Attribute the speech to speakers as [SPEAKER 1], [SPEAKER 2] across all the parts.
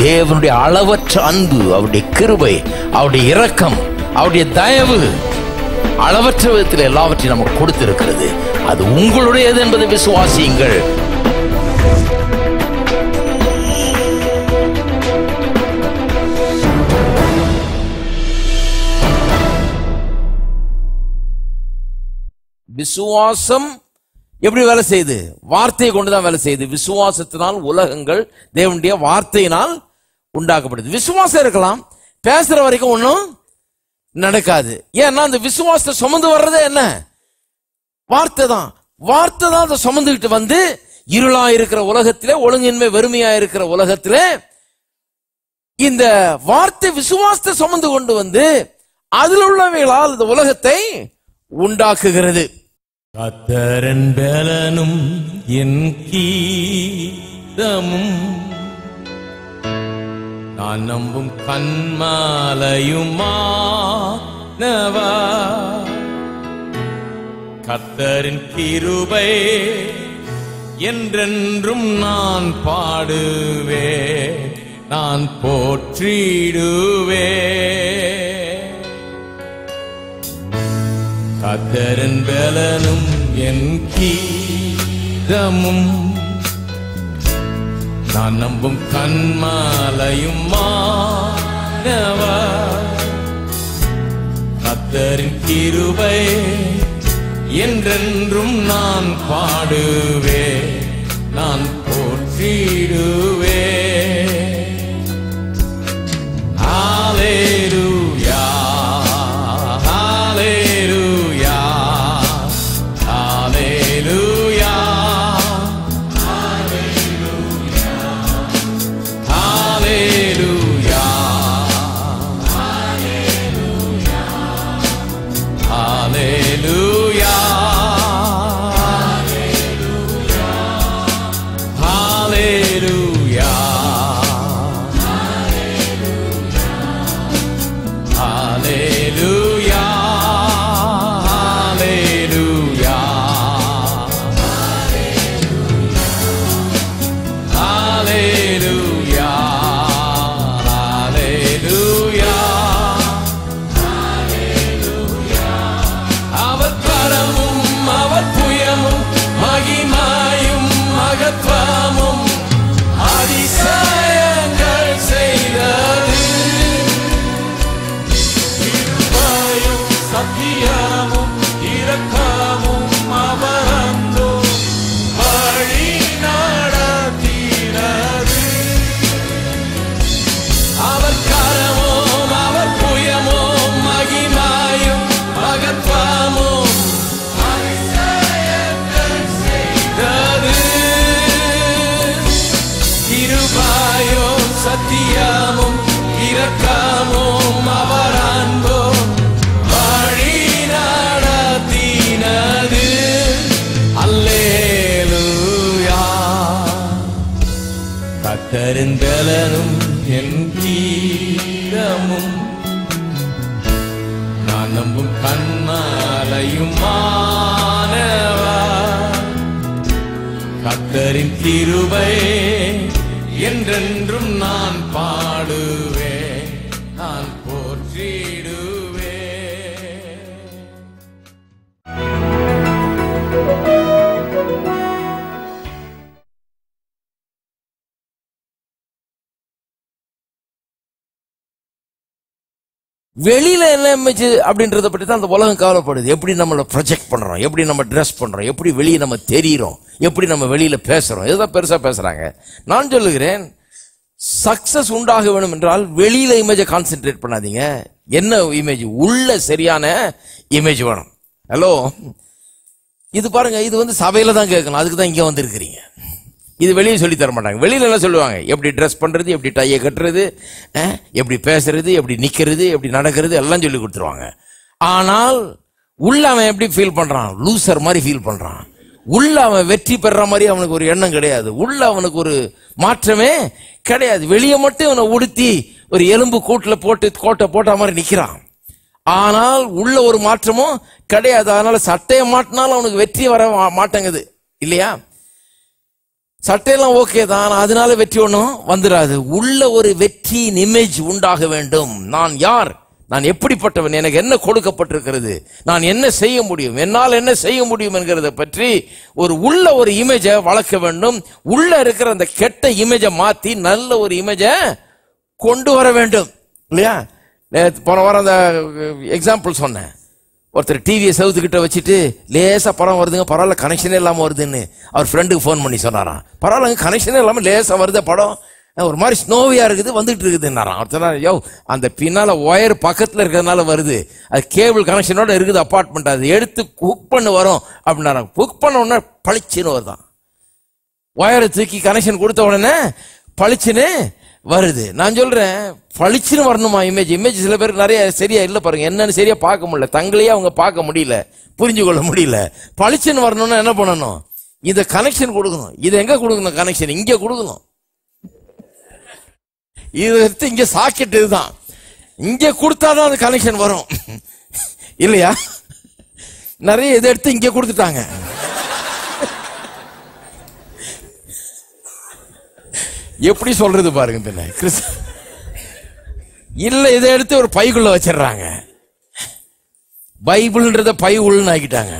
[SPEAKER 1] தேவனுடைய அளவற்ற அன்பு அவருடைய கிருபை அவருடைய இரக்கம் அவருடைய தயவு அளவற்ற விதத்தில் எல்லாவற்றையும் நமக்கு கொடுத்திருக்கிறது அது உங்களுடையது என்பதை விசுவாசியுங்கள் விசுவாசம் எப்படி வேலை செய்யுது வார்த்தையை கொண்டுதான் வேலை செய்யுது விசுவாசத்தினால் உலகங்கள் தேவனுடைய வார்த்தையினால் உண்டாக்கப்படுது விசுவாசம் இருக்கலாம் பேசுற வரைக்கும் ஒன்றும் நடக்காது ஏன்னா அந்த விசுவாசத்தை சுமந்து வர்றதே என்ன வார்த்தை தான் வார்த்தை தான் அதை சுமந்துக்கிட்டு வந்து இருளா இருக்கிற உலகத்திலே ஒழுங்கின்மை வெறுமையா இருக்கிற உலகத்திலே இந்த வார்த்தை விசுவாசத்தை சுமந்து கொண்டு வந்து அதில் உள்ளவைகளால் இந்த உலகத்தை உண்டாக்குகிறது
[SPEAKER 2] கத்தரன் பலனும் என் கீதமும் நான் நம்பும் கண்மாலையுமானவா கத்தரின் கிருபை என்றென்றும் நான் பாடுவேன் நான் போற்றிடுவேன் கத்தரன் பலனும் என் கீதமும் நான் நம்பும் கண்மாலையும் மாணவா கத்தரின் கிருபை என்றென்றும் நான் பாடுவே நான் போற்றிடுவே Hallelujah. Hallelujah. Hallelujah. Hallelujah. Hallelujah. Hallelujah. Hallelujah. Hallelujah. Hallelujah. Hallelujah. அவர் கரமும் அவர் புயமும் மகிமாயும் மகத்வமும் அதிசயங்கள் செய்தது கிருபையும் சத்தியமும் இரக்கமும் அவரந்தோ வழி நடத்தினது அவர் கரமும் அவர் புயமும் மகிமாயும் மகத்வமும் அதிசயங்கள் செய்தது கிருபாயும் சத்தியமும் இரக்கமும் அவர் அன்பும் வழி நடத்தினது அல்லேலூயா கத்தரின் பலனும் என் கீதமும் நான் நம்பும் கண்மாலையும் மாணவா கத்தரின் கிருபை என்றென்றும் நான் பாடுவேன் நான் போற்றிடுவேன்
[SPEAKER 1] வெளியில என்ன இமேஜ் அப்படின்றத பற்றி தான் அந்த உலகம் கவலைப்படுது எப்படி நம்மளை ப்ரொஜெக்ட் பண்றோம் எப்படி நம்ம ட்ரெஸ் பண்றோம் எப்படி வெளியே நம்ம தெரியிறோம் எப்படி நம்ம வெளியில பேசுறோம் இதுதான் பெருசா பேசுறாங்க நான் சொல்லுகிறேன் சக்சஸ் உண்டாக வேணும் என்றால் வெளியில இமேஜை கான்சென்ட்ரேட் பண்ணாதீங்க என்ன இமேஜ் உள்ள சரியான இமேஜ் வேணும் ஹலோ இது பாருங்க இது வந்து சபையில தான் கேட்கணும் அதுக்கு தான் இங்க வந்திருக்கிறீங்க இது வெளியே சொல்லி தர மாட்டாங்க வெளியில என்ன சொல்லுவாங்க எப்படி ட்ரெஸ் பண்றது எப்படி டையை கட்டுறது அஹ், எப்படி பேசுறது எப்படி நிக்கிறது எப்படி நடக்கிறது எல்லாம் சொல்லி கொடுத்துருவாங்க ஆனால் உள்ள அவன் எப்படி ஃபீல் பண்றான் லூசர் மாதிரி ஃபீல் பண்றான் உள்ள அவன் வெற்றி பெற மாதிரி அவனுக்கு ஒரு எண்ணம் கிடையாது உள்ள அவனுக்கு ஒரு மாற்றமே கிடையாது வெளியே மட்டும் அவனை உடுத்தி ஒரு எலும்பு கூட்டுல போட்டு கோட்டை போட்ட மாதிரி நிக்கிறான் ஆனால் உள்ள ஒரு மாற்றமும் கிடையாது அதனால சட்டையை மாட்டினாலும் அவனுக்கு வெற்றி வர மா- மாட்டேங்குது இல்லையா சட்டையெல்லாம் ஓகே தான் ஆனா அதனால வெற்றி ஒன்றும் வந்துடாது உள்ள ஒரு வெற்றியின் இமேஜ் உண்டாக வேண்டும் நான் யார் நான் எப்படிப்பட்டவன் எனக்கு என்ன கொடுக்கப்பட்டிருக்கிறது நான் என்ன செய்ய முடியும் என்னால் என்ன செய்ய முடியும் என்கிறத பற்றி ஒரு உள்ள ஒரு இமேஜை வளர்க்க வேண்டும் உள்ள இருக்கிற அந்த கெட்ட இமேஜை மாத்தி நல்ல ஒரு இமேஜை கொண்டு வர வேண்டும் இல்லையா நேத்து போன வாரம் அந்த எக்ஸாம்பிள் சொன்னேன் ஒருத்தர் டிவியை செவுத்துக்கிட்ட வச்சுட்டு லேசா படம் வருதுங்க பரவாயில்ல கனெக்ஷனே இல்லாம வருதுன்னு அவர் ஃப்ரெண்டுக்கு ஃபோன் பண்ணி சொன்னாராம் பரவாயில்லங்க கனெக்ஷனே இல்லாம லேசா வருது படம் அஹ் ஒரு மாதிரி ஸ்னோவியா இருக்குது வந்துட்டு இருக்குதுன்னாராம் அவர் சொன்னார் யோ அந்த பின்னால ஒயர் பக்கத்துல இருக்கிறதுனால வருது அது கேபிள் கனெக்ஷனோட இருக்குது அப்பார்ட்மெண்ட் அது எடுத்து குக் பண்ண வரும் அப்படின்னாராம் குக் பண்ண உடனே பளிச்சுன்னு வருதான் ஒயரை தூக்கி கனெக்ஷன் கொடுத்த உடனே பளிச்சுன்னு வருது நான் சொல்றேன் பளிச்சுன்னு வரணுமா இமேஜ் இமேஜ் சில பேருக்கு நிறைய சரியா இல்ல பாருங்க என்னன்னு சரியா பார்க்க முடியல தங்களையே அவங்க பார்க்க முடியல புரிஞ்சு கொள்ள முடியல பளிச்சுன்னு வரணும்னா என்ன பண்ணணும் இத கனெக்ஷன் கொடுக்கணும் இது எங்க கொடுக்கணும் கனெக்ஷன் இங்க கொடுக்கணும் இது எடுத்து இங்க சாக்கெட் இதுதான் இங்க கொடுத்தாதான் அது கனெக்ஷன் வரும் இல்லையா நிறைய இதை எடுத்து இங்க கொடுத்துட்டாங்க எப்படி சொல்றது பாருங்க பின்ன கிறிஸ்து இல்ல இதை எடுத்து ஒரு பைக்குள்ள வச்சிடுறாங்க பைபிள்ன்றத பை உள்ளுன்னு ஆக்கிட்டாங்க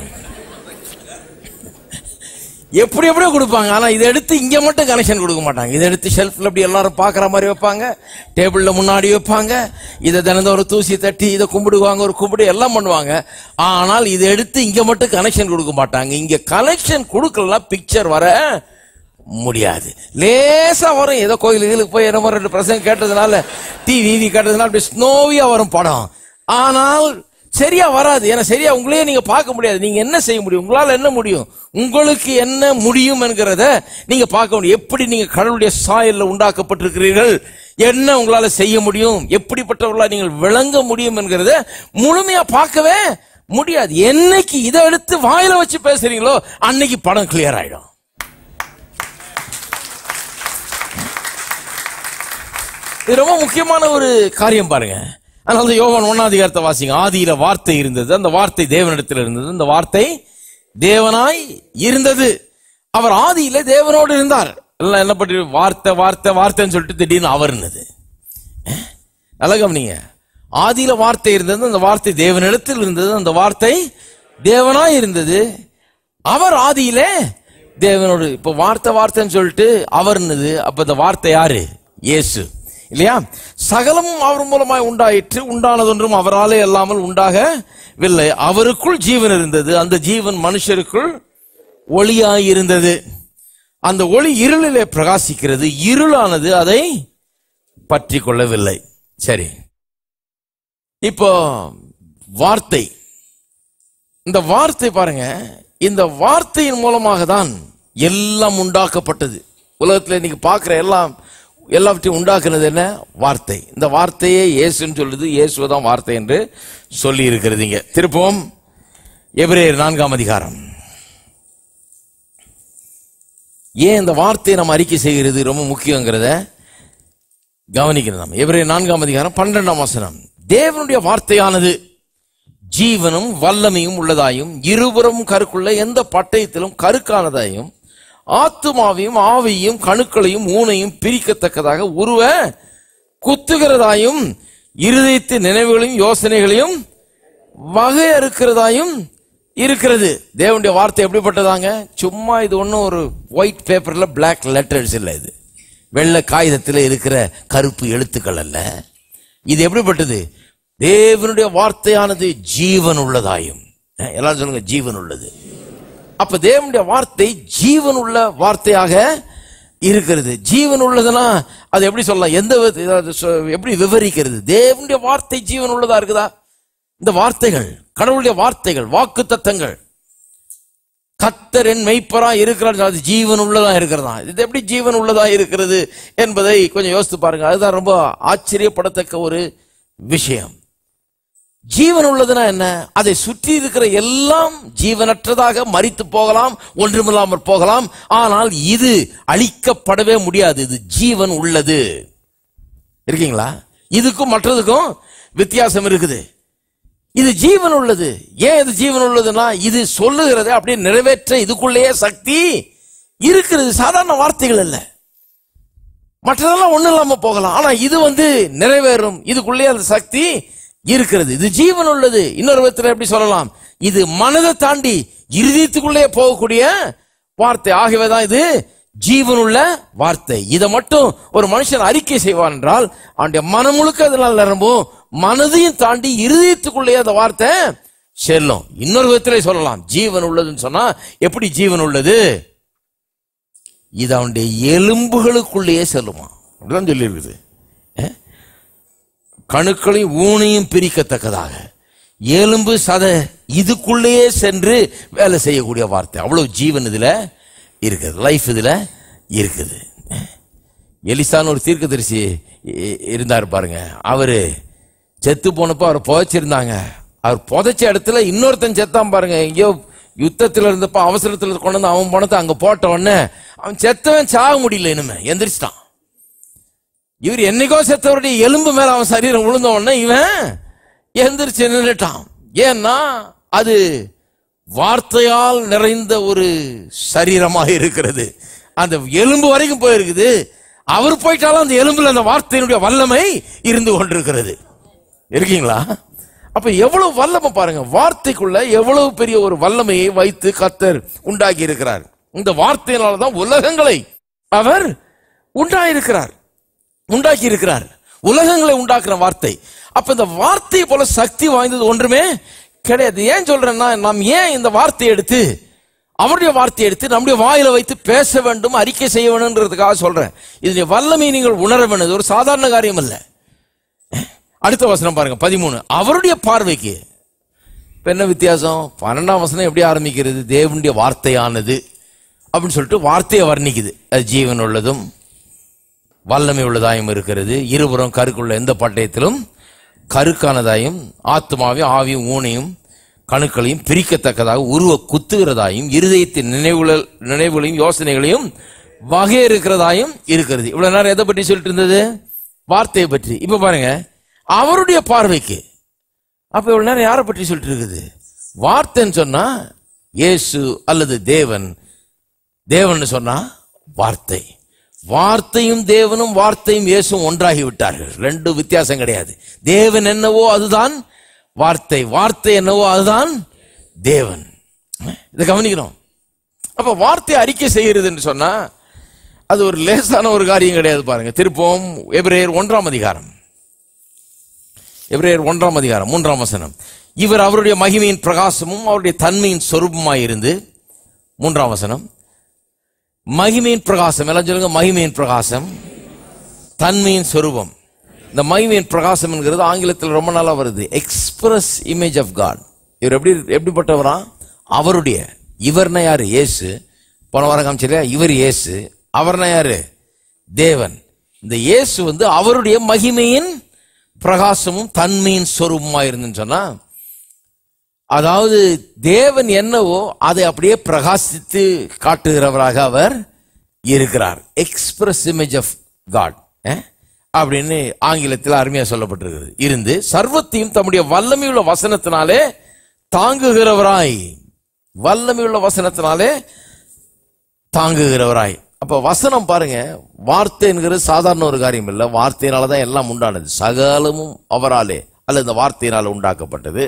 [SPEAKER 1] எப்படி எப்படியோ கொடுப்பாங்க ஆனா இதை எடுத்து இங்க மட்டும் கனெக்ஷன் கொடுக்க மாட்டாங்க இதை எடுத்து ஷெல்ஃப்ல அப்படி எல்லாரும் பாக்குற மாதிரி வைப்பாங்க டேபிள்ல முன்னாடி வைப்பாங்க இதை தினந்தோறும் தூசி தட்டி இதை கும்பிடுவாங்க ஒரு கும்பிடு எல்லாம் பண்ணுவாங்க ஆனால் இதை எடுத்து இங்க மட்டும் கனெக்ஷன் கொடுக்க மாட்டாங்க இங்க கனெக்ஷன் கொடுக்கலாம் பிக்சர் வர முடியாது லேசா வரும் ஏதோ கோயில் கீழுக்கு போய் என்னமோ ரெண்டு பிரசங்க கேட்டதுனால டிவி கேட்டதுனால அப்படி ஸ்னோவியா வரும் படம் ஆனால் சரியா வராது ஏன்னா சரியா உங்களையே நீங்க பார்க்க முடியாது நீங்க என்ன செய்ய முடியும் உங்களால என்ன முடியும் உங்களுக்கு என்ன முடியும் என்கிறத நீங்க பார்க்க முடியும் எப்படி நீங்க கடவுளுடைய சாயல்ல உண்டாக்கப்பட்டிருக்கிறீர்கள் என்ன உங்களால செய்ய முடியும் எப்படிப்பட்டவர்களா நீங்கள் விளங்க முடியும் என்கிறத முழுமையா பார்க்கவே முடியாது என்னைக்கு இதை எடுத்து வாயில வச்சு பேசுறீங்களோ அன்னைக்கு படம் கிளியர் ஆயிடும் இது ரொம்ப முக்கியமான ஒரு காரியம் பாருங்க அதனால தான் யோவான் ஒன்னாம் அதிகாரத்தை வாசிங்க ஆதியில வார்த்தை இருந்தது அந்த வார்த்தை தேவனிடத்தில் இருந்தது அந்த வார்த்தை தேவனாய் இருந்தது அவர் ஆதியில தேவனோடு இருந்தார் எல்லாம் என்ன பண்ணி வார்த்தை வார்த்தை வார்த்தைன்னு சொல்லிட்டு திடீர்னு அவர் இருந்தது நல்லா கவனிங்க ஆதியில வார்த்தை இருந்தது அந்த வார்த்தை தேவனிடத்தில் இருந்தது அந்த வார்த்தை தேவனாய் இருந்தது அவர் ஆதியிலே தேவனோடு இப்ப வார்த்தை வார்த்தைன்னு சொல்லிட்டு அவர்னது அப்ப இந்த வார்த்தை யாரு இயேசு இல்லையா சகலமும் அவர் மூலமாய் உண்டாயிற்று உண்டானதொன்றும் அவராலே அல்லாமல் உண்டாகவில்லை அவருக்குள் ஜீவன் இருந்தது அந்த ஜீவன் மனுஷருக்குள் ஒளியாய் இருந்தது அந்த ஒளி இருளிலே பிரகாசிக்கிறது இருளானது அதை பற்றி கொள்ளவில்லை சரி இப்போ வார்த்தை இந்த வார்த்தை பாருங்க இந்த வார்த்தையின் மூலமாக தான் எல்லாம் உண்டாக்கப்பட்டது உலகத்துல நீங்க பார்க்கிற எல்லாம் எல்லாவற்றையும் உண்டாக்குனது என்ன வார்த்தை இந்த வார்த்தையே இயேசுன்னு சொல்லுது இயேசுவை தான் வார்த்தை என்று சொல்லி இருக்கிறதுங்க திருப்பவும் எபிரேயர் நான்காம் அதிகாரம் ஏன் இந்த வார்த்தையை நம்ம அறிக்கை செய்கிறது ரொம்ப முக்கியங்கிறத கவனிக்கணும் நம்ம எபிரேயர் நான்காம் அதிகாரம் பன்னெண்டாம் வசனம் தேவனுடைய வார்த்தையானது ஜீவனும் வல்லமையும் உள்ளதாயும் இருபுறம் கருக்குள்ள எந்த பட்டயத்திலும் கருக்கானதாயும் ஆத்துமாவையும் ஆவியையும் கணுக்களையும் ஊனையும் பிரிக்கத்தக்கதாக உருவ குத்துகிறதாயும் இருதயத்து நினைவுகளையும் யோசனைகளையும் வகையறுக்கிறதாயும் இருக்கிறது தேவனுடைய வார்த்தை எப்படிப்பட்டதாங்க சும்மா இது ஒன்றும் ஒரு ஒயிட் பேப்பர்ல பிளாக் லெட்டர்ஸ் இல்லை இது வெள்ளை காகிதத்தில் இருக்கிற கருப்பு எழுத்துக்கள் அல்ல இது எப்படிப்பட்டது தேவனுடைய வார்த்தையானது ஜீவன் உள்ளதாயும் அஹ், எல்லாரும் சொல்லுங்க ஜீவன் உள்ளது அப்ப தேவனுடைய வார்த்தை ஜீவன் உள்ள வார்த்தையாக இருக்கிறது ஜீவன் உள்ளதுன்னா அது எப்படி சொல்லலாம் எந்த வித- இதாவது சொ- எப்படி விவரிக்கிறது தேவனுடைய வார்த்தை ஜீவன் உள்ளதா இருக்குதா இந்த வார்த்தைகள் கடவுளுடைய வார்த்தைகள் வாக்கு தத்தங்கள் கத்தர் என் மெய்ப்பரா இருக்கிறார் அது ஜீவன் உள்ளதா இருக்கிறதா இது எப்படி ஜீவன் உள்ளதா இருக்கிறது என்பதை கொஞ்சம் யோசித்து பாருங்க அதுதான் ரொம்ப ஆச்சரியப்படத்தக்க ஒரு விஷயம் ஜீவன் உள்ளதுன்னா என்ன அதை சுற்றி இருக்கிற எல்லாம் ஜீவனற்றதாக மரித்து போகலாம் ஒன்றுமில்லாமற் போகலாம் ஆனால் இது அழிக்கப்படவே முடியாது இது ஜீவன் உள்ளது இருக்கீங்களா இதுக்கும் மற்றதுக்கும் வித்தியாசம் இருக்குது இது ஜீவன் உள்ளது ஏன் இது ஜீவன் உள்ளதுன்னா இது சொல்லுகிறதை அப்படியே நிறைவேற்ற இதுக்குள்ளேயே சக்தி இருக்கிறது சாதாரண வார்த்தைகள் அல்ல மற்றதெல்லாம் ஒண்ணும் இல்லாம போகலாம் ஆனா இது வந்து நிறைவேறும் இதுக்குள்ளே அந்த சக்தி இருக்கிறது இது ஜீவன் உள்ளது இன்னொரு விதத்துல எப்படி சொல்லலாம் இது மனதை தாண்டி இருதயத்துக்குள்ளே போகக்கூடிய வார்த்தை ஆகவேதான் இது ஜீவனுள்ள வார்த்தை இதை மட்டும் ஒரு மனுஷன் அறிக்கை செய்வான் என்றால் அவனுடைய மனம் முழுக்க அதனால் நிரம்பும் மனதையும் தாண்டி இருதயத்துக்குள்ளே அந்த வார்த்தை செல்லும் இன்னொரு விதத்திலே சொல்லலாம் ஜீவன் உள்ளதுன்னு சொன்னா எப்படி ஜீவன் உள்ளது இது அவனுடைய எலும்புகளுக்குள்ளேயே செல்லுமா அப்படிதான் சொல்லி இருக்குது கணுக்களையும் ஊனையும் பிரிக்கத்தக்கதாக எலும்பு சத இதுக்குள்ளேயே சென்று வேலை செய்யக்கூடிய வார்த்தை அவ்வளவு ஜீவன் இதுல இருக்குது லைஃப் இதுல இருக்குது எலிசான்னு ஒரு தீர்க்கதரிசி இ- இருந்தார் பாருங்க அவரு செத்து போனப்போ அவர் புதைச்சிருந்தாங்க அவர் புதைச்ச இடத்துல இன்னொருத்தன் செத்தான் பாருங்க எங்கேயோ யுத்தத்துல இருந்தப்ப அவசரத்துல கொண்டு வந்து அவன் பணத்தை அங்க போட்ட உடனே அவன் செத்தவன் சாக முடியல இனிமே எந்திரிச்சிட்டான் இவர் என்னைக்கோ செத்தவருடைய எலும்பு மேல அவன் சரீரம் விழுந்த உடனே இவன் எந்திரிச்சு நின்னுட்டான் ஏன்னா அது வார்த்தையால் நிறைந்த ஒரு சரீரமாக இருக்கிறது அந்த எலும்பு வரைக்கும் போயிருக்குது அவர் போயிட்டாலும் அந்த எலும்புல அந்த வார்த்தையினுடைய வல்லமை இருந்து கொண்டிருக்கிறது இருக்கீங்களா அப்ப எவ்வளவு வல்லமை பாருங்க வார்த்தைக்குள்ள எவ்வளவு பெரிய ஒரு வல்லமையை வைத்து கத்தர் உண்டாக்கி இருக்கிறார் இந்த வார்த்தையினால தான் உலகங்களை அவர் உண்டாயிருக்கிறார் உண்டாக்கி இருக்கிறார் உலகங்களை உண்டாக்குற வார்த்தை அப்ப இந்த வார்த்தையை போல சக்தி வாய்ந்தது ஒன்றுமே கிடையாது ஏன் சொல்றேன்னா நாம் ஏன் இந்த வார்த்தையை எடுத்து அவருடைய வார்த்தையை எடுத்து நம்முடைய வாயில வைத்து பேச வேண்டும் அறிக்கை செய்ய வேண்டும்ன்றதுக்காக சொல்றேன் இதனுடைய வல்லமையை நீங்கள் உணர வேண்டும் இது ஒரு சாதாரண காரியம் அல்ல அடுத்த வசனம் பாருங்க பதிமூணு அவருடைய பார்வைக்கு இப்ப என்ன வித்தியாசம் பன்னெண்டாம் வசனம் எப்படி ஆரம்பிக்கிறது தேவனுடைய வார்த்தையானது அப்படின்னு சொல்லிட்டு வார்த்தையை வர்ணிக்குது அது ஜீவன் உள்ளதும் வல்லமை உள்ளதாயும் இருக்கிறது இருபுறம் கருக்குள்ள எந்த பட்டயத்திலும் கருக்கானதாயும் ஆத்மாவையும் ஆவியும் ஊனையும் கணுக்களையும் பிரிக்கத்தக்கதாக உருவ குத்துகிறதாயும் இருதயத்தின் நினைவுகள் நினைவுகளையும் யோசனைகளையும் வகை இருக்கிறதாயும் இருக்கிறது இவ்வளவு நேரம் எதை பற்றி சொல்லிட்டு இருந்தது வார்த்தையை பற்றி இப்ப பாருங்க அவருடைய பார்வைக்கு அப்ப இவ்வளவு நேரம் யாரை பற்றி சொல்லிட்டு இருக்குது வார்த்தைன்னு சொன்னா இயேசு அல்லது தேவன் தேவன் சொன்னா வார்த்தை வார்த்தையும் தேவனும் வார்த்தையும் இயேசும் ஒன்றாகி விட்டார்கள் ரெண்டு வித்தியாசம் கிடையாது தேவன் என்னவோ அதுதான் வார்த்தை வார்த்தை என்னவோ அதுதான் தேவன் இதை கவனிக்கணும் அப்ப வார்த்தை அறிக்கை செய்கிறதுன்னு சொன்னா அது ஒரு லேசான ஒரு காரியம் கிடையாது பாருங்க திருப்பவும் எபிரேயர் ஒன்றாம் அதிகாரம் எபிரேயர் ஒன்றாம் அதிகாரம் மூன்றாம் வசனம் இவர் அவருடைய மகிமையின் பிரகாசமும் அவருடைய தன்மையின் சொரூபமாயிருந்து மூன்றாம் வசனம் மகிமையின் பிரகாசம் எல்லாம் சொல்லுங்க மகிமையின் பிரகாசம் தன்மையின் சொரூபம் இந்த மகிமையின் பிரகாசம் என்கிறது ஆங்கிலத்தில் ரொம்ப நாளா வருது எக்ஸ்பிரஸ் இமேஜ் ஆஃப் காட் இவர் எப்படி எப்படிப்பட்டவரா அவருடைய இவர்னா யாரு இயேசு போன வாரம் காமிச்சிருக்கா இவர் இயேசு அவர்னா யாரு தேவன் இந்த இயேசு வந்து அவருடைய மகிமையின் பிரகாசமும் தன்மையின் சொரூபமா இருந்துன்னு சொன்னா அதாவது தேவன் என்னவோ அதை அப்படியே பிரகாசித்து காட்டுகிறவராக அவர் இருக்கிறார் எக்ஸ்பிரஸ் இமேஜ் ஆஃப் காட் அப்படின்னு ஆங்கிலத்தில் அருமையா சொல்லப்பட்டிருக்கிறது இருந்து சர்வத்தையும் தம்முடைய வல்லமையுள்ள வசனத்தினாலே தாங்குகிறவராய் வல்லமையுள்ள வசனத்தினாலே தாங்குகிறவராய் அப்ப வசனம் பாருங்க வார்த்தை என்கிறது சாதாரண ஒரு காரியம் இல்லை வார்த்தையினால தான் எல்லாம் உண்டானது சகலமும் அவராலே அல்லது இந்த வார்த்தையினால உண்டாக்கப்பட்டது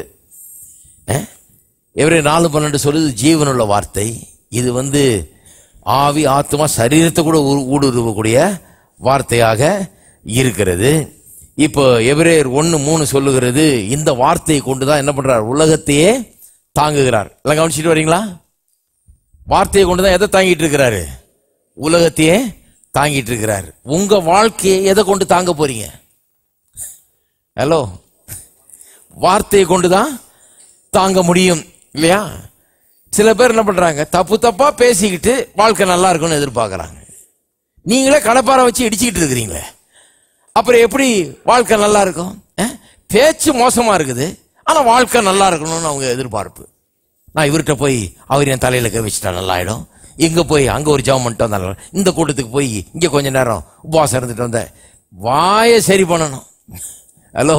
[SPEAKER 1] எவரே நாலு பன்னெண்டு சொல்லுது ஜீவனுள்ள வார்த்தை இது வந்து ஆவி ஆத்மா சரீரத்தை கூட ஊ- ஊடுருவக்கூடிய வார்த்தையாக இருக்கிறது இப்போ எபிரேயர் ஒன்று மூணு சொல்லுகிறது இந்த வார்த்தையை கொண்டு தான் என்ன பண்றார் உலகத்தையே தாங்குகிறார் எல்லாம் கவனிச்சிட்டு வரீங்களா வார்த்தையை கொண்டு தான் எதை தாங்கிட்டு இருக்கிறாரு உலகத்தையே தாங்கிட்டு இருக்கிறார் உங்க வாழ்க்கையை எதை கொண்டு தாங்க போறீங்க ஹலோ வார்த்தையை கொண்டு தான் தாங்க முடியும் இல்லையா சில பேர் என்ன பண்றாங்க தப்பு தப்பா பேசிக்கிட்டு வாழ்க்கை நல்லா இருக்கும்னு எதிர்பார்க்கறாங்க நீங்களே கடப்பாரை வச்சு இடிச்சுக்கிட்டு இருக்கிறீங்களே அப்புறம் எப்படி வாழ்க்கை நல்லா இருக்கும் அஹ்? பேச்சு மோசமா இருக்குது ஆனா வாழ்க்கை நல்லா இருக்கணும்னு அவங்க எதிர்பார்ப்பு நான் இவர்கிட்ட போய் அவர் என் தலையில கை வச்சுட்டா நல்லா ஆயிடும் இங்க போய் அங்க ஒரு ஜெபம் பண்ணிட்டு வந்தா நல்லா இருக்கும். இந்த கூட்டத்துக்கு போய் இங்க கொஞ்ச நேரம் உபவாசம் இருந்துட்டு வந்த வாயை சரி பண்ணணும் ஹலோ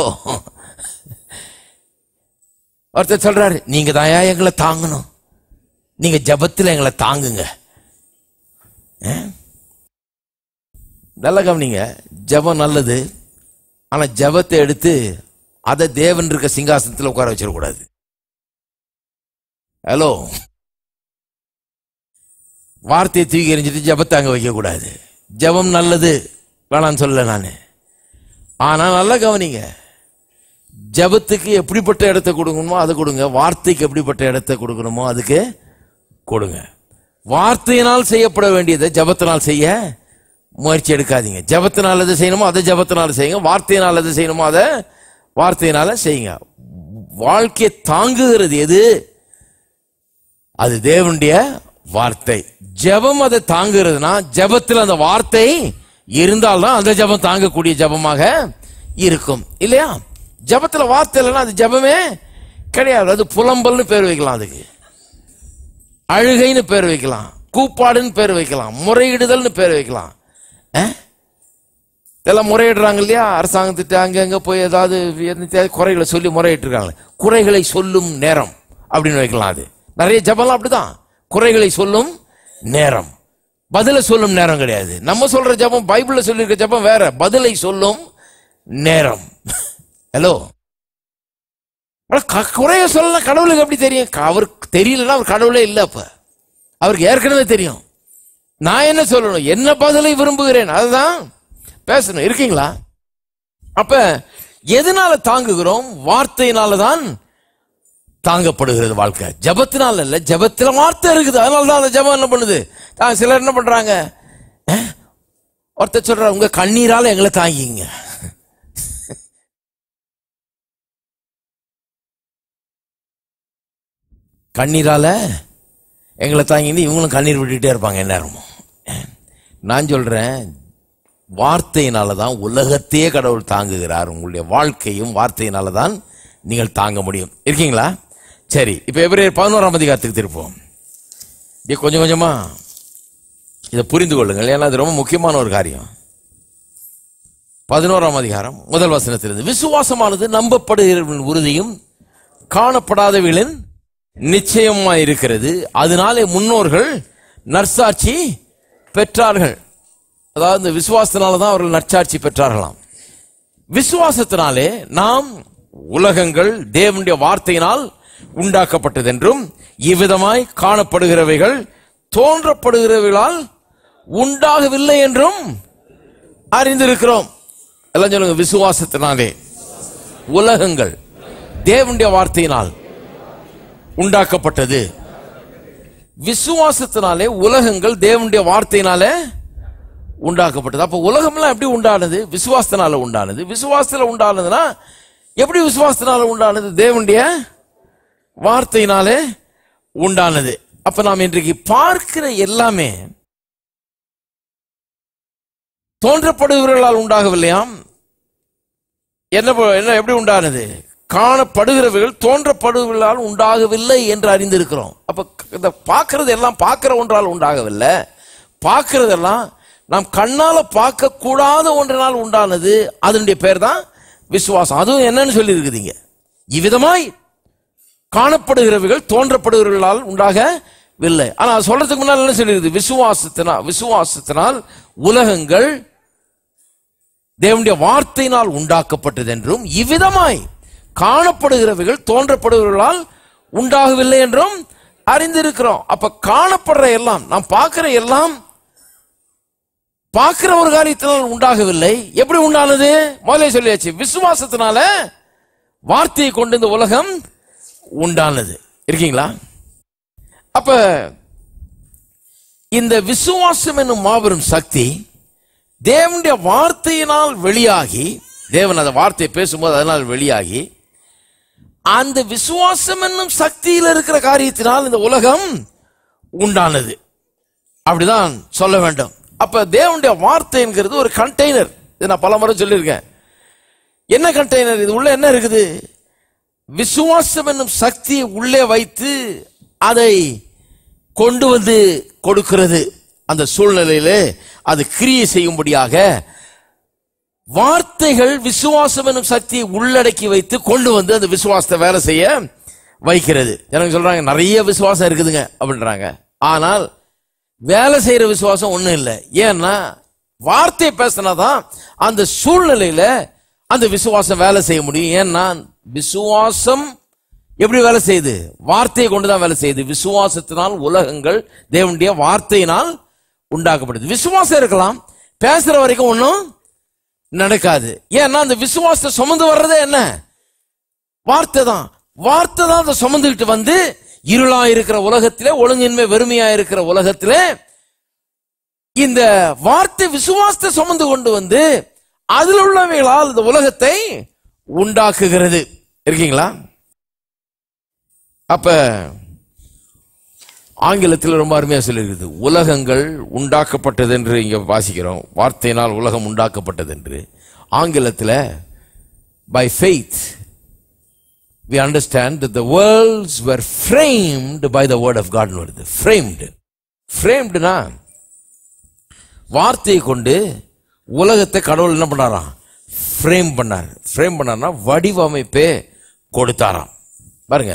[SPEAKER 1] ஒருத்தர் சொல்றாரு நீங்க தான் எங்களை தாங்கணும் நீங்க ஜபத்துல எங்களை தாங்குங்க நல்ல கவனிங்க ஜெபம் நல்லது ஆனா ஜெபத்தை எடுத்து அதை தேவன் இருக்க சிங்காசனத்தில் உட்கார வச்சிடக்கூடாது ஹலோ வார்த்தையை தூக்கி எறிஞ்சிட்டு ஜெபத்தை அங்க வைக்க கூடாது ஜெபம் நல்லது வேணான்னு சொல்லல நான் ஆனா நல்லா கவனிங்க ஜெபத்துக்கு எப்படிப்பட்ட இடத்தை கொடுக்கணுமோ அதை கொடுங்க வார்த்தைக்கு எப்படிப்பட்ட இடத்தை கொடுக்கணுமோ அதுக்கு கொடுங்க வார்த்தையினால் செய்யப்பட வேண்டியதை ஜெபத்தினால் செய்ய முயற்சி எடுக்காதீங்க ஜெபத்தினால் எது செய்யணுமோ அதை ஜெபத்தினால் செய்யுங்க வார்த்தையினால் எது செய்யணுமோ அதை வார்த்தையினால செய்யுங்க வாழ்க்கையை தாங்குகிறது எது அது தேவனுடைய வார்த்தை ஜெபம் அதை தாங்குறதுனா ஜெபத்தில் அந்த வார்த்தை இருந்தால்தான் அந்த ஜெபம் தாங்கக்கூடிய ஜெபமாக இருக்கும் இல்லையா ஜெபத்துல வார்த்தை இல்லைன்னா அது ஜெபமே கிடையாது அது புலம்பல்னு பேர் வைக்கலாம் அதுக்கு அழுகைன்னு பேர் வைக்கலாம் கூப்பாடுன்னு பேர் வைக்கலாம் முறையிடுதல்னு பேர் வைக்கலாம் அஹ்? இதெல்லாம் முறையிடுறாங்க இல்லையா அரசாங்கத்திட்ட அங்கங்க போய் ஏதாவது என்னத்தையாவது குறைகளை சொல்லி முறையிட்டு இருக்காங்க குறைகளை சொல்லும் நேரம் அப்படின்னு வைக்கலாம் அது நிறைய ஜபம்லாம் அப்படிதான் குறைகளை சொல்லும் நேரம் பதிலை சொல்லும் நேரம் கிடையாது நம்ம சொல்ற ஜபம் பைபிள்ல சொல்லியிருக்க ஜபம் வேற பதிலை சொல்லும் நேரம் ஹலோ குறைய சொல்லலாம் கடவுளுக்கு எப்படி தெரியும் க- அவருக்கு தெரியலன்னா அவர் கடவுளே இல்லை அப்ப அவருக்கு ஏற்கனவே தெரியும் நான் என்ன சொல்லணும் என்ன பதிலை விரும்புகிறேன் அதுதான் பேசணும் இருக்கீங்களா அப்ப எதனால தாங்குகிறோம் வார்த்தையினால தான் தாங்கப்படுகிறது வாழ்க்கை ஜபத்தினால இல்ல ஜபத்துல வார்த்தை இருக்குது அதனால தான் அந்த ஜபம் என்ன பண்ணுது ஆ, சிலர் என்ன பண்றாங்க அஹ், ஒருத்தர் சொல்ற உங்க கண்ணீரால எங்களை தாங்கிங்க கண்ணீரால எங்களை தாங்கின்னு இவங்களும் கண்ணீர் விட்டுட்டே இருப்பாங்க எந்நேரமும் நான் சொல்றேன் வார்த்தையினால தான் உலகத்தையே கடவுள் தாங்குகிறார் உங்களுடைய வாழ்க்கையும் வார்த்தையினால தான் நீங்கள் தாங்க முடியும் இருக்கீங்களா சரி இப்போ எபிரேயர் பதினோராம் அதிகாரத்துக்கு திருப்போம் இது கொஞ்சம் கொஞ்சமா இதை புரிந்து கொள்ளுங்கள் ஏன்னா அது ரொம்ப முக்கியமான ஒரு காரியம் பதினோராம் அதிகாரம் முதல் வசனத்திலிருந்து விசுவாசமானது நம்பப்படுகிறவர்களின் உறுதியும் காணப்படாதவர்களின் நிச்சயமாய் இருக்கிறது அதனாலே முன்னோர்கள் நற்சாட்சி பெற்றார்கள் அதாவது இந்த விசுவாசத்தினால தான் அவர்கள் நற்சாட்சி பெற்றார்களாம் விசுவாசத்தினாலே நாம் உலகங்கள் தேவனுடைய வார்த்தையினால் உண்டாக்கப்பட்டதென்றும் இவ்விதமாய் காணப்படுகிறவைகள் தோன்றப்படுகிறவைகளால் உண்டாகவில்லை என்றும் அறிந்திருக்கிறோம் எல்லாம் சொல்லுங்க விசுவாசத்தினாலே உலகங்கள் தேவனுடைய வார்த்தையினால் உண்டாக்கப்பட்டது விசுவாசத்தினாலே உலகங்கள் தேவனுடைய வார்த்தையினாலே உண்டாக்கப்பட்டது அப்ப உலகம்லாம் எப்படி உண்டானது விசுவாசத்தினால உண்டானது விசுவாசத்துல உண்டானதுன்னா எப்படி விசுவாசத்தினால உண்டானது தேவனுடைய வார்த்தையினாலே உண்டானது அப்ப நாம் இன்றைக்கு பார்க்கிற எல்லாமே தோன்றப்படுகிறவர்களால் உண்டாகவில்லையாம் என்ன ப- என்ன எப்படி உண்டானது காணப்படுகிறவர்கள் தோன்றப்படுவர்களால் உண்டாகவில்லை என்று அறிந்திருக்கிறோம் அப்ப க- இந்த பார்க்கிறது எல்லாம் பார்க்கிற ஒன்றால் உண்டாகவில்லை பார்க்கிறதெல்லாம் நாம் கண்ணால பார்க்க கூடாத ஒன்றினால் உண்டானது அதனுடைய பேர் தான் விசுவாசம் அதுவும் என்னன்னு சொல்லி இருக்குதுங்க இவ்விதமாய் காணப்படுகிறவர்கள் தோன்றப்படுகிறவர்களால் உண்டாகவில்லை ஆனா அது சொல்றதுக்கு முன்னால் என்ன சொல்லிருக்குது விசுவாசத்தினால் விசுவாசத்தினால் உலகங்கள் தேவனுடைய வார்த்தையினால் உண்டாக்கப்பட்டது என்றும் இவ்விதமாய் காணப்படுகிறவைகள் தோன்றப்படுகிறவர்களால் உண்டாகவில்லை என்றும் அறிந்திருக்கிறோம் அப்ப காணப்படுற எல்லாம் நாம் பார்க்கிற எல்லாம் பார்க்கிற ஒரு காரியத்தினால் உண்டாகவில்லை எப்படி உண்டானது முதலே சொல்லியாச்சு விசுவாசத்தினால வார்த்தையை கொண்டு இந்த உலகம் உண்டானது இருக்கீங்களா அப்ப இந்த விசுவாசம் என்னும் மாபெரும் சக்தி தேவனுடைய வார்த்தையினால் வெளியாகி தேவன் அந்த வார்த்தையை பேசும்போது அதனால் வெளியாகி அந்த விசுவாசம் என்னும் சக்தியில் இருக்கிற காரியத்தினால் இந்த உலகம் உண்டானது அப்படிதான் சொல்ல வேண்டும் அப்ப தேவனுடைய வார்த்தைங்கிறது ஒரு கண்டெய்னர் இது நான் பல முறை சொல்லியிருக்கேன் என்ன கண்டெய்னர் இது உள்ள என்ன இருக்குது விசுவாசம் என்னும் சக்தியை உள்ளே வைத்து அதை கொண்டு வந்து கொடுக்கிறது அந்த சூழ்நிலையிலே அது கிரியை செய்யும்படியாக வார்த்தைகள் விசுவாசம் என்னும் சக்தியை உள்ளடக்கி வைத்து கொண்டு வந்து அந்த விசுவாசத்தை வேலை செய்ய வைக்கிறது எனக்கு சொல்றாங்க நிறைய விசுவாசம் இருக்குதுங்க அப்படின்றாங்க ஆனால் வேலை செய்யற விசுவாசம் ஒண்ணும் இல்லை ஏன்னா வார்த்தை பேசினாதான் அந்த சூழ்நிலையில அந்த விசுவாசம் வேலை செய்ய முடியும் ஏன்னா விசுவாசம் எப்படி வேலை செய்யுது வார்த்தையை கொண்டுதான் வேலை செய்யுது விசுவாசத்தினால் உலகங்கள் தேவனுடைய வார்த்தையினால் உண்டாக்கப்படுது விசுவாசம் இருக்கலாம் பேசுற வரைக்கும் ஒன்றும் நடக்காது ஏன்னா அந்த விசுவாசத்தை சுமந்து வர்றதே என்ன வார்த்தை தான் வார்த்தை தான் அதை சுமந்துக்கிட்டு வந்து இருளா இருக்கிற உலகத்திலே ஒழுங்கின்மை வெறுமையா இருக்கிற உலகத்திலே இந்த வார்த்தை விசுவாசத்தை சுமந்து கொண்டு வந்து அதில் உள்ளவைகளால் இந்த உலகத்தை உண்டாக்குகிறது இருக்கீங்களா அப்ப ஆங்கிலத்தில் ரொம்ப அருமையா சொல்லியிருக்குது உலகங்கள் உண்டாக்கப்பட்டது என்று இங்க வாசிக்கிறோம் வார்த்தையினால் உலகம் உண்டாக்கப்பட்டது என்று ஆங்கிலத்தில் by faith we understand that the worlds were framed by the word of God னு வருது framed framedனா வார்த்தையை கொண்டு உலகத்தை கடவுள் என்ன பண்ணாராம் ஃப்ரேம் பண்ணார் ஃப்ரேம் பண்ணார்னா வடிவமைப்பே கொடுத்தாராம் பாருங்க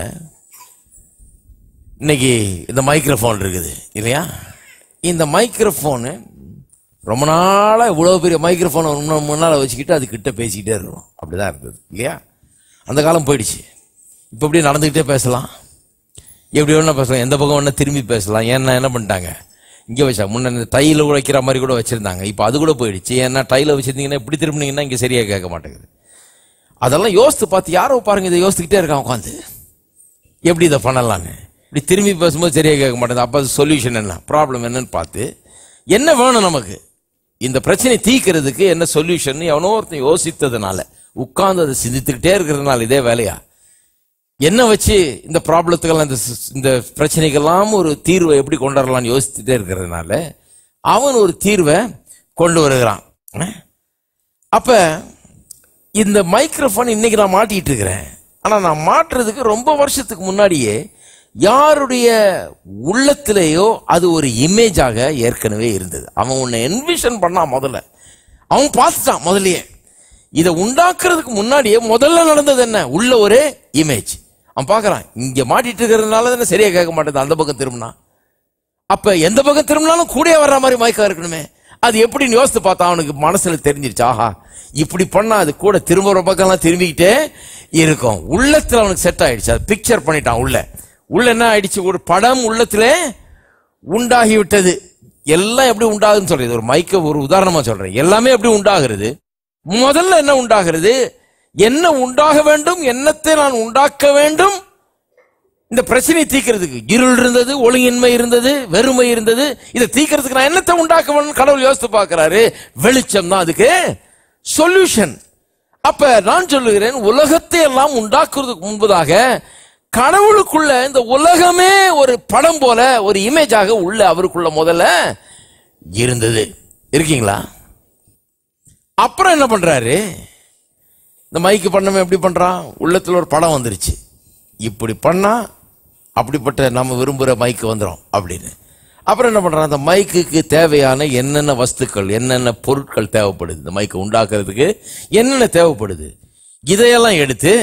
[SPEAKER 1] இன்னைக்கு இந்த மைக்ரோஃபோன் இருக்குது இல்லையா இந்த மைக்ரோஃபோனு ரொம்ப நாளா இவ்வளவு பெரிய மைக்ரோஃபோனை முன்னால் வச்சுக்கிட்டு அது கிட்ட பேசிக்கிட்டே இருக்கணும் அப்படிதான் இருந்தது இல்லையா அந்த காலம் போயிடுச்சு இப்போ இப்படியே நடந்துக்கிட்டே பேசலாம் எப்படி வேணா பேசலாம் எந்த பக்கம் வேணா திரும்பி பேசலாம் ஏன்னா என்ன பண்ணிட்டாங்க இங்கே வச்சா முன்ன இந்த தையில வைக்கிற மாதிரி கூட வச்சிருந்தாங்க இப்போ அது கூட போயிடுச்சு ஏன்னா டைல வச்சிருந்தீங்கன்னா இப்படி திரும்பினீங்கன்னா இங்கே சரியா கேட்க மாட்டேங்குது அதெல்லாம் யோசித்து பார்த்து யாரோ பாருங்க இதை யோசிச்சுக்கிட்டே இருக்கான் உட்காந்து எப்படி இதை பண்ணலான்னு இப்படி திரும்பி பேசும்போது சரியா கேட்க மாட்டேங்குது அப்போ சொல்யூஷன் என்ன ப்ராப்ளம் என்னன்னு பார்த்து என்ன வேணும் நமக்கு இந்த பிரச்சனை தீர்க்கிறதுக்கு என்ன சொல்யூஷன் எவனோ ஒருத்தன் யோசித்ததுனால உட்கார்ந்து அதை சிந்தித்துக்கிட்டே இருக்கிறதுனால இதே வேலையா என்ன வச்சு இந்த ப்ராப்ளத்துக்கெல்லாம் இந்த ஸ்- இந்த பிரச்சனைக்கெல்லாம் ஒரு தீர்வை எப்படி கொண்டு வரலாம்னு யோசிச்சுட்டே இருக்கிறதுனால அவன் ஒரு தீர்வை கொண்டு வருகிறான் அஹ்? அப்ப இந்த மைக்ரோஃபோன் இன்னைக்கு நான் மாட்டிட்டு இருக்கிறேன் ஆனா நான் மாட்டுறதுக்கு ரொம்ப வருஷத்துக்கு முன்னாடியே யாருடைய உள்ளத்திலேயோ அது ஒரு இமேஜாக ஏற்கனவே இருந்தது அவன் உன்னை என்விஷன் பண்ணான் முதல்ல அவன் பார்த்துட்டான் முதல்லயே இதை உண்டாக்குறதுக்கு முன்னாடியே முதல்ல நடந்தது என்ன உள்ள ஒரு இமேஜ் அவன் பார்க்கறான் இங்க மாட்டிட்டு இருக்கிறதுனால தானே சரியா கேட்க மாட்டேது அந்த பக்கம் திரும்பினா அப்ப எந்த பக்கம் திரும்பினாலும் கூடயே வர்ற மாதிரி மயக்கம் இருக்கணுமே அது எப்படின்னு யோசித்து பார்த்தா அவனுக்கு மனசுல தெரிஞ்சிருச்சு ஆஹா இப்படி பண்ணா அது கூட திரும்புற பக்கம்லாம் திரும்பிக்கிட்டே இருக்கும் உள்ளத்துல அவனுக்கு செட் ஆயிடுச்சு அது பிக்சர் பண்ணிட்டான் உள்ள உள்ள என்ன ஆயிடுச்சு ஒரு படம் உள்ளத்திலே உண்டாகி விட்டது எல்லாம் எப்படி உண்டாகுதுன்னு சொல்றேன் இது ஒரு மைக்க ஒரு உதாரணமா சொல்றேன் எல்லாமே எப்படி உண்டாகிறது முதல்ல என்ன உண்டாகிறது என்ன உண்டாக வேண்டும் என்னத்தை நான் உண்டாக்க வேண்டும் இந்த பிரச்சனையை தீர்க்கிறதுக்கு இருள் இருந்தது ஒழுங்கின்மை இருந்தது வெறுமை இருந்தது இதை தீர்க்கிறதுக்கு நான் என்னத்தை உண்டாக்க வேண்டும் கடவுள் யோசித்து பார்க்கிறாரு வெளிச்சம் தான் அதுக்கு சொல்யூஷன் அப்ப நான் சொல்லுகிறேன் உலகத்தை எல்லாம் உண்டாக்குறதுக்கு முன்பதாக கடவுளுக்குள்ள இந்த உலகமே ஒரு படம் போல ஒரு இமேஜாக உள்ள அவருக்குள்ள முதல்ல இருந்தது இருக்கீங்களா அப்புறம் என்ன பண்றாரு இந்த மைக்கு பண்ணவன் எப்படி பண்றான் உள்ளத்துல ஒரு படம் வந்துருச்சு இப்படி பண்ணா அப்படிப்பட்ட நம்ம விரும்புகிற மைக்கு வந்துடும் அப்படின்னு அப்புறம் என்ன பண்றான் அந்த மைக்குக்கு தேவையான என்னென்ன வஸ்துக்கள் என்னென்ன பொருட்கள் தேவைப்படுது இந்த மைக்கை உண்டாக்குறதுக்கு என்னென்ன தேவைப்படுது இதையெல்லாம் எடுத்து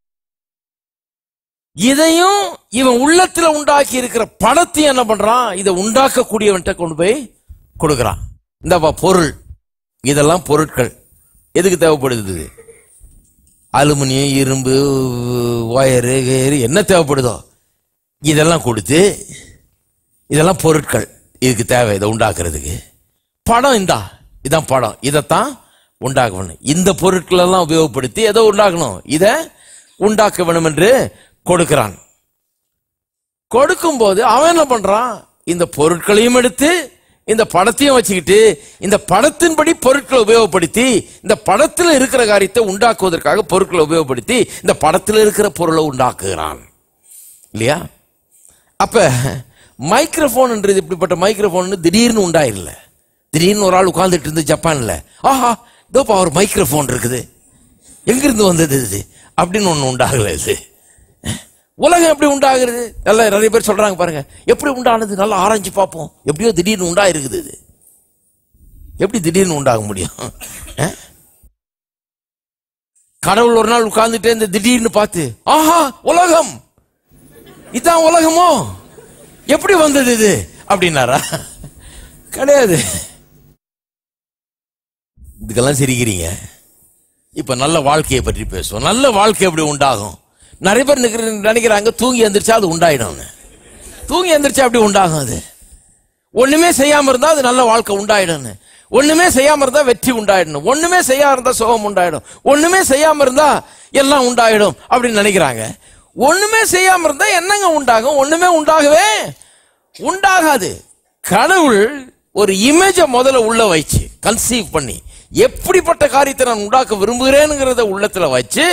[SPEAKER 1] இதையும் இவன் உள்ளத்துல உண்டாக்கி இருக்கிற படத்தையும் என்ன பண்றான் இதை உண்டாக்கக்கூடியவன்கிட்ட கொண்டு போய் கொடுக்கறான் இந்தப்பா பொருள் இதெல்லாம் பொருட்கள் எதுக்கு தேவைப்படுது இது? அலுமினியம் இரும்பு ஒயரு கேரு என்ன தேவைப்படுதோ இதெல்லாம் கொடுத்து இதெல்லாம் பொருட்கள் இதுக்கு தேவை இதை உண்டாக்குறதுக்கு படம் இந்தா இதான் படம் இதைத்தான் உண்டாக்கணும் இந்த பொருட்கள் எல்லாம் உபயோகப்படுத்தி எதை உண்டாக்கணும் இதை உண்டாக்க வேணும் என்று கொடுக்கிறான் கொடுக்கும்போது அவன் என்ன பண்றான் இந்த பொருட்களையும் எடுத்து இந்த படத்தையும் வச்சுக்கிட்டு இந்த படத்தின்படி பொருட்களை உபயோகப்படுத்தி இந்த படத்தில் இருக்கிற காரியத்தை உண்டாக்குவதற்காக பொருட்களை உபயோகப்படுத்தி இந்த படத்தில் இருக்கிற பொருளை உண்டாக்குகிறான் இல்லையா அப்ப மைக்ரோஃபோன்ன்றது இப்படிப்பட்ட மைக்ரோஃபோன் திடீர்னு உண்டாயிரல திடீர்னு ஒரு ஆள் உட்கார்ந்துட்டு இருந்து ஜப்பான்ல ஆஹா இதோப்பா ஒரு மைக்ரோஃபோன் இருக்குது எங்கிருந்து வந்தது இது அப்படின்னு ஒண்ணு உண்டாகல இது உலகம் எப்படி உண்டாகிறது நல்லா நிறைய பேர் சொல்றாங்க பாருங்க எப்படி உண்டானது நல்லா ஆராய்ஞ்சு பார்ப்போம் எப்படியோ திடீர்னு உண்டாயிருக்குது இது எப்படி திடீர்னு உண்டாக முடியும் அஹ்? கடவுள் ஒரு நாள் உட்கார்ந்துட்டே இந்த திடீர்னு பார்த்து ஆஹா உலகம் இதான் உலகமோ எப்படி வந்தது இது அப்படின்னாரா கிடையாது இதுக்கெல்லாம் சிரிக்கிறீங்க இப்ப நல்ல வாழ்க்கையை பற்றி பேசுவோம் நல்ல வாழ்க்கை எப்படி உண்டாகும் நிறைய பேர் நிக்கிற- நினைக்கிறாங்க தூங்கி எந்திரிச்சா அது உண்டாயிடும்னு தூங்கி எந்திரிச்சா அப்படி உண்டாகும் அது ஒண்ணுமே செய்யாம இருந்தா அது நல்ல வாழ்க்கை உண்டாயிடும்னு ஒண்ணுமே செய்யாம இருந்தா வெற்றி உண்டாயிடணும் ஒண்ணுமே செய்யாம இருந்தா சுகம் உண்டாயிடும் ஒண்ணுமே செய்யாம இருந்தா எல்லாம் உண்டாயிடும் அப்படின்னு நினைக்கிறாங்க ஒண்ணுமே செய்யாம இருந்தா என்னங்க உண்டாகும் ஒண்ணுமே உண்டாகவே உண்டாகாது கடவுள் ஒரு இமேஜ முதல்ல உள்ள வச்சு கன்சீவ் பண்ணி எப்படிப்பட்ட காரியத்தை நான் உண்டாக்க விரும்புகிறேனுங்கிறத உள்ளத்துல வச்சு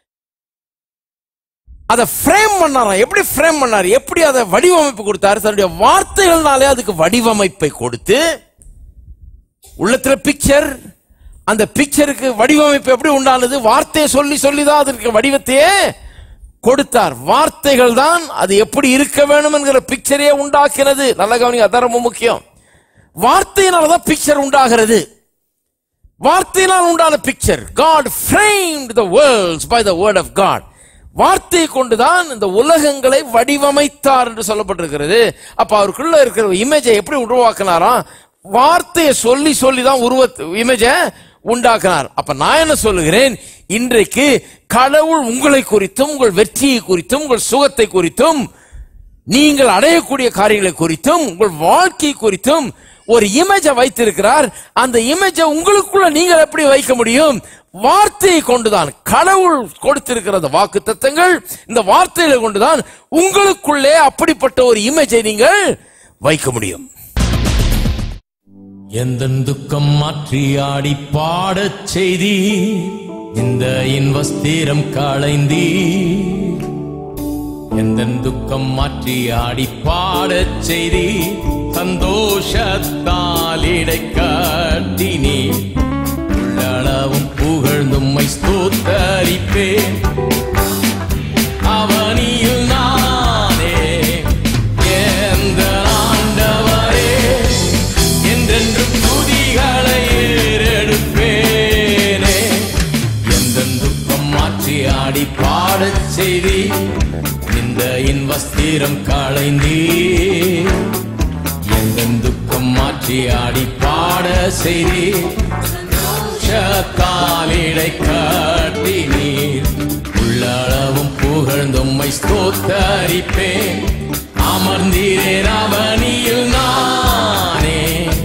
[SPEAKER 1] அதை ஃப்ரேம் பண்ணாராம் எப்படி ஃப்ரேம் பண்ணாரு எப்படி அதை வடிவமைப்பு கொடுத்தாரு தன்னுடைய வார்த்தைகள்னாலே அதுக்கு வடிவமைப்பை கொடுத்து உள்ளத்துல பிக்சர் அந்த பிக்சருக்கு வடிவமைப்பு எப்படி உண்டானது வார்த்தையை சொல்லி சொல்லி தான் அதற்கு வடிவத்தையே கொடுத்தார் வார்த்தைகள் தான் அது எப்படி இருக்க வேணும் என்கிற பிக்சரையே உண்டாக்கினது நல்ல கவனிங்க அதான் ரொம்ப முக்கியம் வார்த்தையினால தான் பிக்சர் உண்டாகிறது வார்த்தையினால் உண்டான picture God framed the worlds by the word of God வார்த்தையை கொண்டுதான் இந்த உலகங்களை வடிவமைத்தார் என்று சொல்லப்பட்டிருக்கிறது அப்ப அவருக்குள்ள இருக்கிற இமேஜை எப்படி உருவாக்கினாராம் வார்த்தையை சொல்லி சொல்லி தான் உருவ இமேஜை உண்டாக்கினார் அப்ப நான் என்ன சொல்லுகிறேன் இன்றைக்கு கடவுள் உங்களை குறித்தும் உங்கள் வெற்றியை குறித்தும் உங்கள் சுகத்தை குறித்தும் நீங்கள் அடையக்கூடிய காரியங்களை குறித்தும் உங்கள் வாழ்க்கை குறித்தும் ஒரு இமேஜை வைத்திருக்கிறார் அந்த இமேஜை உங்களுக்குள்ள நீங்கள் எப்படி வைக்க முடியும் வார்த்தையை கொண்டுதான் கடவுள் கொடுத்திருக்கிற அந்த வாக்கு தத்தங்கள் இந்த வார்த்தைகளை கொண்டுதான் உங்களுக்குள்ளே அப்படிப்பட்ட ஒரு இமேஜை நீங்கள் வைக்க முடியும்
[SPEAKER 2] எந்த துக்கம் மாற்றி ஆடி பாடச் செய்தி இந்த இன்வஸ்திரம் களைந்தி எந்த துக்கம் மாற்றி ஆடி பாடச் செய்தி சந்தோஷத்தால் இடை காட்டினி உள்ளளவும் புகழ்ந்தும்மை ஸ்தோத்தரிப்பேன் அவனியில் நானே எந்த ஆண்டவரே என்றென்றும் துதிகளை ஏறெடுப்பேனே எந்த துக்கம் மாற்றி ஆடி பாடச் செய்தி இந்த இன்வஸ்திரம் களைந்தீ எந்த துக்கம் மாற்றி ஆடி பாட செய்தி காலிடை காட்டி நீர் உள்ளளவும் புகழ்ந்தும்மை ஸ்தோத்தரிப்பேன் அமர்ந்தீரே ரவணியில் நானே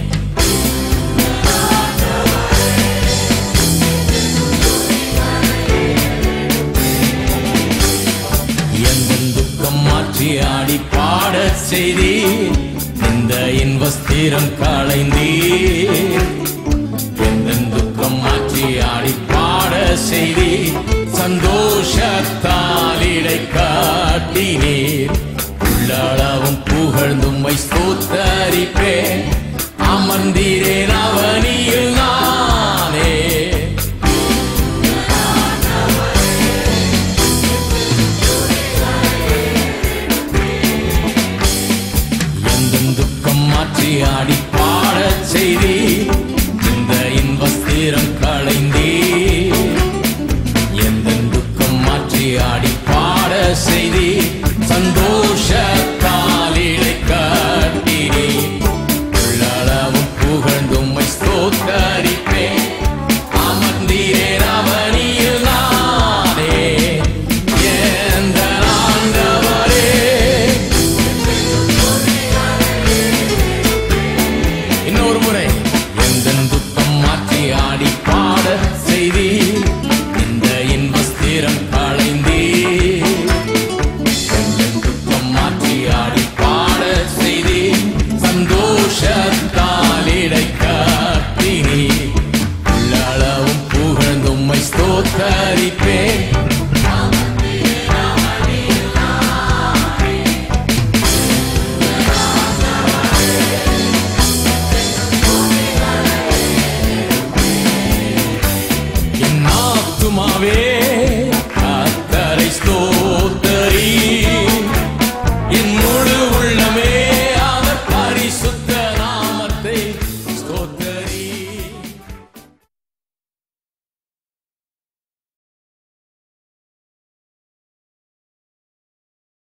[SPEAKER 2] எந்த துக்கம் மாற்றி ஆடி பாட செய்தி இந்த இன்வஸ்திரம் களைந்தீ எந்த துக்கம் மாற்றி ஆடி பாட செய்தி சந்தோஷத்தால் இடை காட்டினீர் உள்ளளவும் புகழ்ந்தும்மை ஸ்தோத்தரிப்பேன் அமர்ந்தீரேன் அவனியில் நானே எந்த துக்கம் மாற்றி ஆடி பாடச் செய்தி இந்த இன்வஸ்திரம் களைந்தீ எந்த துக்கம் மாற்றி ஆடி பாட செய்தி சந்தோஷத்தால் இடை காட்டினே உள்ளளவும் புகழ்ந்தும்மை ஸ்தோத்தரிப்பேன் அமர்ந்தீரே ரவணியில் நானே எந்த ஆண்டவரே இன்னொரு முறை எந்த துக்கம் மாற்றி ஆடி பாட செய்தி இந்த இன்வஸ்திரம் களைந்தீ எந்த துக்கம் மாற்றி ஆடி பாட செய்தி சந்தோஷத்தால் இடை காட்டினி உள்ளளவும் புகழ்ந்தும்மை ஸ்தோத்தரிப்பேன் என் ஆத்துமாவே